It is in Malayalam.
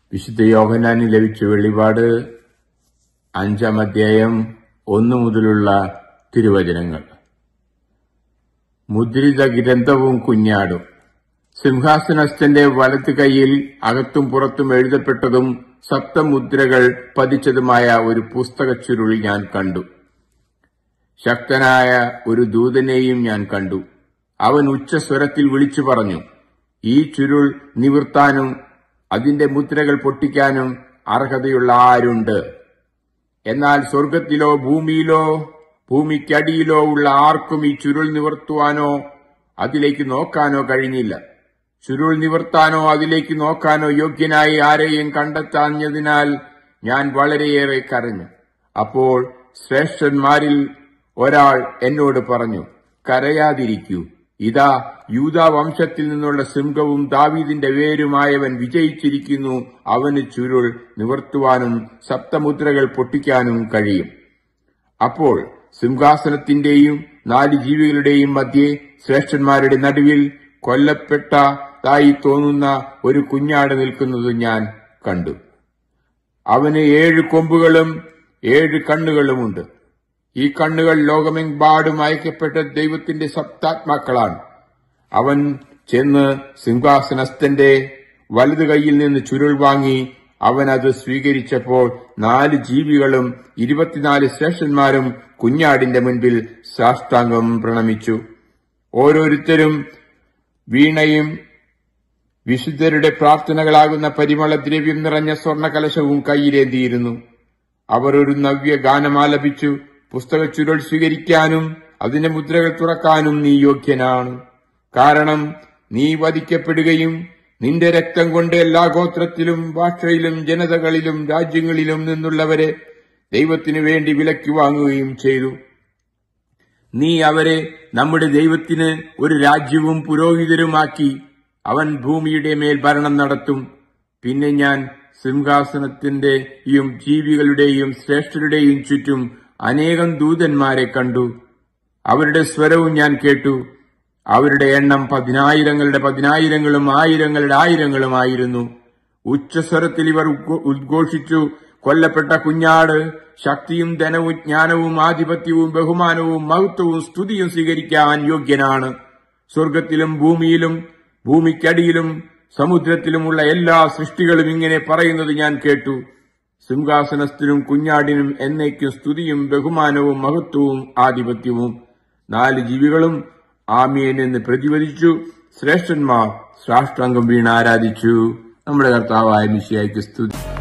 വിശുദ്ധ യോഹനാന് ലഭിച്ച വെളിപാട് അഞ്ചാം അധ്യായം ഒന്നു മുതലുള്ള തിരുവചനങ്ങൾ മുദ്രിത ഗ്രന്ഥവും കുഞ്ഞാടും സിംഹാസനസ്ഥന്റെ വലത്ത് കൈയിൽ അകത്തും പുറത്തും എഴുതപ്പെട്ടതും സപ്തമുദ്രകൾ പതിച്ചതുമായ ഒരു പുസ്തക ചുരുൾ ഞാൻ കണ്ടു ശക്തനായ ഒരു ദൂതനെയും ഞാൻ കണ്ടു അവൻ ഉച്ചസ്വരത്തിൽ വിളിച്ചു പറഞ്ഞു ഈ ചുരുൾ നിവർത്താനും അതിന്റെ മുദ്രകൾ പൊട്ടിക്കാനും അർഹതയുള്ള ആരുണ്ട് എന്നാൽ സ്വർഗത്തിലോ ഭൂമിയിലോ ഭൂമിക്കടിയിലോ ഉള്ള ആർക്കും ഈ ചുരുൾ നിവർത്തുവാനോ അതിലേക്ക് നോക്കാനോ കഴിഞ്ഞില്ല ചുരുൾ നിവർത്താനോ അതിലേക്ക് നോക്കാനോ യോഗ്യനായി ആരെയും കണ്ടെത്താഞ്ഞതിനാൽ ഞാൻ വളരെയേറെ കരഞ്ഞു അപ്പോൾ ശ്രേഷ്ഠന്മാരിൽ ഒരാൾ എന്നോട് പറഞ്ഞു കരയാതിരിക്കൂ ഇതാ യൂതാ വംശത്തിൽ നിന്നുള്ള സിംഹവും ദാവീദിന്റെ വേരുമായവൻ വിജയിച്ചിരിക്കുന്നു അവന് ചുരുൾ നിവർത്തുവാനും സപ്തമുദ്രകൾ പൊട്ടിക്കാനും കഴിയും അപ്പോൾ സിംഹാസനത്തിന്റെയും നാല് ജീവികളുടെയും മധ്യേ ശ്രേഷ്ഠന്മാരുടെ നടുവിൽ കൊല്ലപ്പെട്ടതായി തോന്നുന്ന ഒരു കുഞ്ഞാട് നിൽക്കുന്നത് ഞാൻ കണ്ടു അവന് ഏഴ് കൊമ്പുകളും ഏഴ് കണ്ണുകളുമുണ്ട് ഈ കണ്ണുകൾ ലോകമെമ്പാടും അയക്കപ്പെട്ട ദൈവത്തിന്റെ സപ്താത്മാക്കളാണ് അവൻ ചെന്ന് സിംഹാസനസ്ഥന്റെ വലതു കൈയിൽ നിന്ന് ചുരുൾ വാങ്ങി അവൻ അത് സ്വീകരിച്ചപ്പോൾ നാല് ജീവികളും ഇരുപത്തിനാല് ശ്രേഷ്ഠന്മാരും കുഞ്ഞാടിന്റെ മുൻപിൽ സാഷ്ടാംഗം പ്രണമിച്ചു ഓരോരുത്തരും വീണയും വിശുദ്ധരുടെ പ്രാർത്ഥനകളാകുന്ന പരിമളദ്രവ്യം നിറഞ്ഞ സ്വർണ്ണകലശവും കയ്യിലേന്തിയിരുന്നു അവർ ഒരു നവ്യ ഗാനമാലപിച്ചു പുസ്തക ചുരുൾ സ്വീകരിക്കാനും അതിന്റെ മുദ്രകൾ തുറക്കാനും നീ യോഗ്യനാണ് കാരണം നീ വധിക്കപ്പെടുകയും നിന്റെ രക്തം കൊണ്ട് എല്ലാ ഗോത്രത്തിലും ഭാഷയിലും ജനതകളിലും രാജ്യങ്ങളിലും നിന്നുള്ളവരെ ദൈവത്തിനു വേണ്ടി വിലക്കി വാങ്ങുകയും ചെയ്തു നീ അവരെ നമ്മുടെ ദൈവത്തിന് ഒരു രാജ്യവും പുരോഹിതരുമാക്കി അവൻ ഭൂമിയുടെ മേൽ ഭരണം നടത്തും പിന്നെ ഞാൻ സിംഹാസനത്തിന്റെയും ജീവികളുടെയും ശ്രേഷ്ഠരുടെയും ചുറ്റും അനേകം ദൂതന്മാരെ കണ്ടു അവരുടെ സ്വരവും ഞാൻ കേട്ടു അവരുടെ എണ്ണം പതിനായിരങ്ങളുടെ പതിനായിരങ്ങളും ആയിരങ്ങളുടെ ആയിരങ്ങളുമായിരുന്നു ഉച്ചസ്വരത്തിൽ ഇവർ ഉദ്ഘോ- ഉദ്ഘോഷിച്ചു കൊല്ലപ്പെട്ട കുഞ്ഞാട് ശക്തിയും ധനവും ജ്ഞാനവും ആധിപത്യവും ബഹുമാനവും മഹത്വവും സ്തുതിയും സ്വീകരിക്കാൻ യോഗ്യനാണ് സ്വർഗത്തിലും ഭൂമിയിലും ഭൂമിക്കടിയിലും സമുദ്രത്തിലുമുള്ള എല്ലാ സൃഷ്ടികളും ഇങ്ങനെ പറയുന്നത് ഞാൻ കേട്ടു സിംഹാസനസ്ഥനും കുഞ്ഞാടിനും എന്നേക്കും സ്തുതിയും ബഹുമാനവും മഹത്വവും ആധിപത്യവും നാല് ജീവികളും ആമീൻ എന്ന് പ്രതിവദിച്ചു ശ്രേഷ്ഠന്മാർ സാഷ്ടാംഗം വീണ് ആരാധിച്ചു നമ്മുടെ കർത്താവായ മിശിയായ്ക്ക് സ്തുതി